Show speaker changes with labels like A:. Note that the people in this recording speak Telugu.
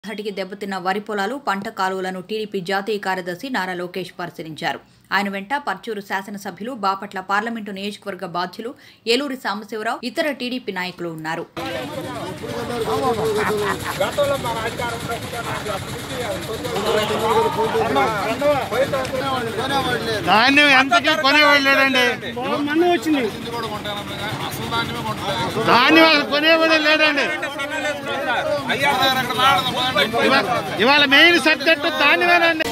A: ధాటికి దెబ్బతిన్న వరి పొలాలు పంట కాలువలను టీడీపీ జాతీయ కార్యదర్శి నారా లోకేష్ పరిశీలించారు ఆయన వెంట పర్చూరు శాసనసభ్యులు బాపట్ల పార్లమెంటు నియోజకవర్గ బాధ్యులు ఏలూరి సాంబశివరావు ఇతర టీడీపీ నాయకులు ఉన్నారు
B: ధాన్యం ఎంతకి కొనేవాడు లేడండి
C: మన్ను వచ్చింది
B: ధాన్యం అసలు కొనేవాడే లేడండి ఇవా- ఇవాళ మెయిన్ సబ్జెక్ట్ ధాన్యమేనండి